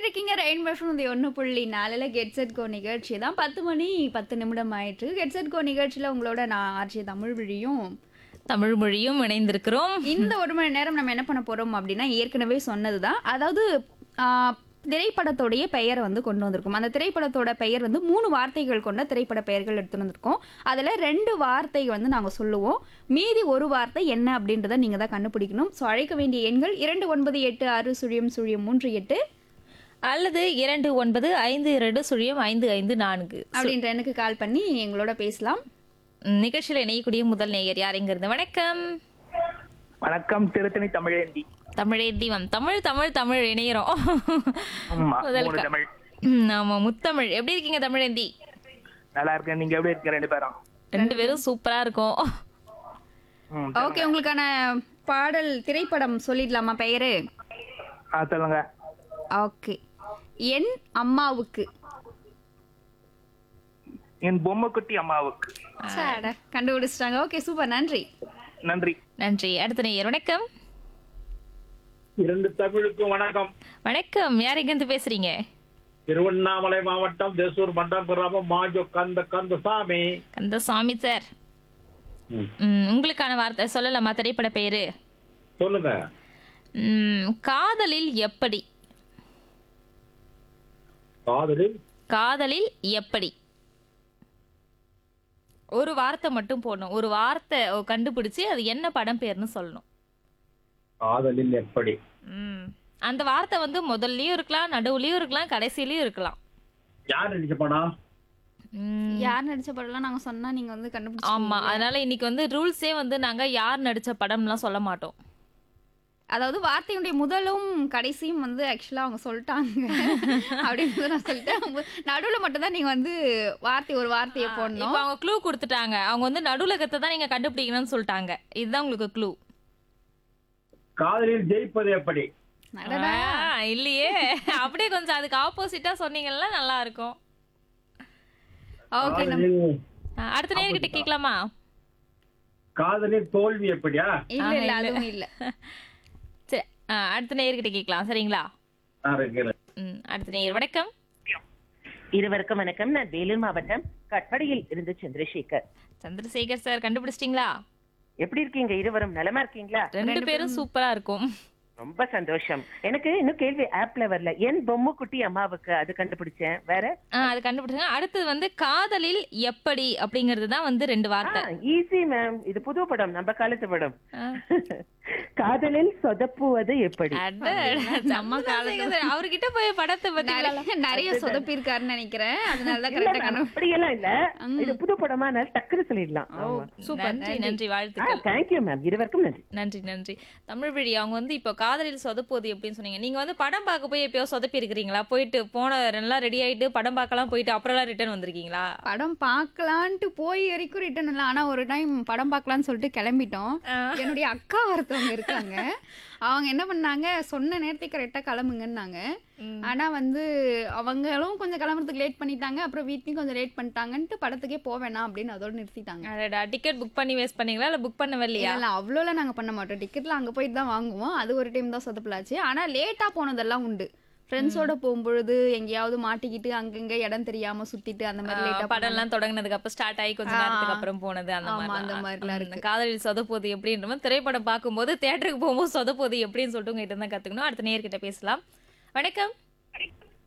இருக்கீங்க rain mushroom ஒன்று புள்ளி நாலில் கெட் செட் கோ நிகழ்ச்சி தான் பத்து மணி பத்து நிமிடம் ஆயிட்டு கெட் செட் கோ நிகழ்ச்சியில் உங்களோட நான் ஆர்ஜி தமிழ் வழியும் தமிழ் மொழியும் இணைந்திருக்கிறோம் இந்த ஒரு மணி நேரம் நம்ம என்ன பண்ண போறோம் அப்படின்னா ஏற்கனவே சொன்னது தான் அதாவது ஆ, திரைப்படத்தோடைய பெயரை வந்து கொண்டு வந்திருக்கோம் அந்த திரைப்படத்தோட பெயர் வந்து மூணு வார்த்தைகள் கொண்ட திரைப்பட பெயர்கள் எடுத்துட்டு வந்திருக்கோம் அதில் ரெண்டு வார்த்தை வந்து நாங்கள் சொல்லுவோம் மீதி ஒரு வார்த்தை என்ன அப்படின்றத நீங்கள் தான் கண்டுபிடிக்கணும் ஸோ அழைக்க வேண்டிய எண்கள் இரண்டு ஒன்பது எட்டு ஆறு சுழியம் சுழியம் மூன்று எட்டு அல்லது இரண்டு ஒன்பது ஐந்து இரண்டு சுழியம் ஐந்து ஐந்து நான்கு அப்படின்ற எனக்கு கால் பண்ணி எங்களோட பேசலாம் ம், நிகழ்ச்சியில் இணையக்கூடிய முதல் நேயர் யார் இங்கிருந்து வணக்கம் வணக்கம் திருத்தணி தமிழேந்தி தமிழே தீபம் தமிழ் தமிழ் தமிழ் இணையறோம் ஆமா முதல் மூணு க- தமிழ் ம், ஆமா முத்தமிழ் எப்படி இருக்கீங்க தமிழேந்தி நல்லா இருக்கேன் நீங்க எப்படி இருக்கீங்க ரெண்டு பேரும் ரெண்டு பேரும் சூப்பரா இருக்கும் ம், ஓகே உங்களுக்கான பாடல் திரைப்படம் சொல்லிடலாமா பெயரு ஆ சொல்லுங்க ஓகே என் அம்மாவுக்கு என் பொம்மைக்குட்டி அம்மாவுக்கு சாட கண்டுபிடிச்சிட்டாங்க ஓகே சூப்பர் நன்றி நன்றி நன்றி அடுத்த நேயர் வணக்கம் இரண்டு தமிழுக்கும் வணக்கம் வணக்கம் யார் இங்கிருந்து பேசுறீங்க திருவண்ணாமலை மாவட்டம் தேசூர் மண்டம் கிராமம் மாஜோ கந்த கந்தசாமி கந்தசாமி சார் ம், உங்களுக்கான வார்த்தை சொல்லலாமா திரைப்பட பெயரு சொல்லுங்க ம், காதலில் எப்படி காதலில் காதலில் எப்படி ஒரு வார்த்தை மட்டும் போடணும் ஒரு வார்த்தை கண்டுபிடிச்சு அது என்ன படம் பேர்னு சொல்லணும் காதலில் எப்படி ம். அந்த வார்த்தை வந்து முதல்லயும் இருக்கலாம் நடுவுலயும் இருக்கலாம் கடைசிலயும் இருக்கலாம் யார் நடிச்ச படம் ம், யார் நடிச்ச படம்லாம் நாங்க சொன்னா நீங்க வந்து கண்டுபிடிச்சு ஆமா அதனால இன்னைக்கு வந்து ரூல்ஸே வந்து நாங்க யார் நடிச்ச படம்லாம் சொல்ல மாட்டோம் அதாவது வார்த்தையுடைய முதலும் கடைசியும் வந்து ஆக்சுவலா அவங்க சொல்லிட்டாங்க அப்படின்னு நான் சொல்லிட்டேன் நடுவுல மட்டும் தான் நீங்க வந்து வார்த்தை ஒரு வார்த்தையை இப்போ போடணும் அவங்க க்ளூ கொடுத்துட்டாங்க அவங்க வந்து நடுவுலகத்தை தான் நீங்க கண்டுபிடிக்கணும்னு சொல்லிட்டாங்க இதுதான் உங்களுக்கு க்ளூ காதலில் ஜெயிப்பது எப்படி அடடா. இல்லையே அப்படியே கொஞ்சம் அதுக்கு ஆப்போசிட்டா சொன்னீங்கன்னா நல்லா இருக்கும் ஓகே நம்ம காதலில் ஆ, அடுத்த நேர்கிட்ட கேட்கலாமா காதலில் தோல்வி எப்படியா இல்ல இல்ல ஆஹா, இல்ல. அதுவும் இல்ல சரி ஆ, அடுத்த நேர்கிட்ட கேட்கலாம் சரிங்களா நான் இருக்கிறேன். ம் அடுத்த நேயர் வணக்கம் இருவருக்கும் வணக்கம் நான் வேலூர் மாவட்டம் கட்படியில் இருந்து சந்திரசேகர் சந்திரசேகர் சார் கண்டுபிடிச்சிட்டீங்களா எப்படி இருக்கீங்க இருவரும் நலமா இருக்கீங்களா ரெண்டு பேரும் சூப்பரா இருக்கும் ரொம்ப சந்தோஷம் எனக்கு இன்னும் கேள்வி ஆப்ல வரல என் பொம்மை குட்டி அம்மாவுக்கு அது கண்டுபிடிச்சேன் வேற ஆ, அது கண்டுபிடிச்சாங்க அடுத்தது வந்து காதலில் எப்படி அப்படிங்கிறது தான் வந்து ரெண்டு வார்த்தை ஈஸி மேம் இது புது படம் நம்ம காலத்து படம் ஆ. காதலில் சொதப்புவது எப்படி அட, சந்திரசேகர் சார், அவர்கிட்ட போய் படத்தை பத்தி நிறைய நிறைய சொதப்பி இருக்காருன்னு நினைக்கிறேன் அதனாலதான் இல்ல கரெக்டா ma'am, கண்டு அப்படியெல்லாம் இல்ல இது புது படமா அதனால டக்குனு சொல்லிடலாம் சூப்பர் நன்றி நன்றி வாழ்த்துக்கள் தேங்க்யூ மேம் இருவருக்கும் நன்றி நன்றி நன்றி தமிழ் வழி அவங்க வந்து இப்போ காதலில் சொதப்போது எப்படின்னு சொன்னீங்க நீங்க வந்து படம் பார்க்க போய் எப்பயோ சொதப்பி இருக்கிறீங்களா போயிட்டு போன நல்லா ரெடி ஆயிட்டு படம் பார்க்கலாம் போயிட்டு அப்புறம்லாம் ரிட்டர்ன் வந்திருக்கீங்களா படம் பார்க்கலான்ட்டு போய் வரைக்கும் ரிட்டர்ன் இல்லை ஆனா ஒரு டைம் படம் பார்க்கலான்னு சொல்லிட்டு கிளம்பிட்டோம் என்னுடைய அக்கா ஒருத்தவங்க இருக்காங்க அவங்க என்ன பண்ணாங்க சொன்ன நேரத்துக்கு கரெக்டாக கிளம்புங்கன்னாங்க ஆனா வந்து அவங்களும் கொஞ்சம் கிளம்புறதுக்கு லேட் பண்ணிட்டாங்க அப்புறம் வீட்லயும் கொஞ்சம் லேட் பண்ணிட்டாங்கன்ட்டு படத்துக்கே போவேணாம் அப்படின்னு அதோட நிறுத்திட்டாங்க அடடா டிக்கெட் புக் பண்ணி வேஸ்ட் பண்ணீங்களா இல்ல புக் பண்ணவே இல்லையா இல்ல அவ்வளோலாம் நாங்க பண்ண மாட்டோம் டிக்கெட்ல அங்க போயிட்டு தான் வாங்குவோம் அது ஒரு டைம் தான் சொதப்பலாச்சு ஆனா லேட்டா போனதெல்லாம் உண்டு ஃப்ரெண்ட்ஸோட போகும்பொழுது எங்கேயாவது மாட்டிக்கிட்டு அங்கங்க இடம் தெரியாம சுத்திட்டு அந்த மாதிரி லேட்டா படம் எல்லாம் தொடங்கினதுக்கு அப்புறம் ஸ்டார்ட் ஆகி கொஞ்ச ஆ. நேரத்துக்கு அப்புறம் போனது அந்த ஆமா, மாதிரி அந்த மாதிரிலாம் இருக்கு. காதலில் சொதப்போது எப்படின்ற மாதிரி திரைப்படம் பார்க்கும்போது தியேட்டருக்கு போகும்போது சொதப்போது எப்படின்னு சொல்லிட்டு உங்ககிட்ட தான் கத்துக்கணும் அடுத்த நேர்கிட்ட பேசலாம் வணக்கம்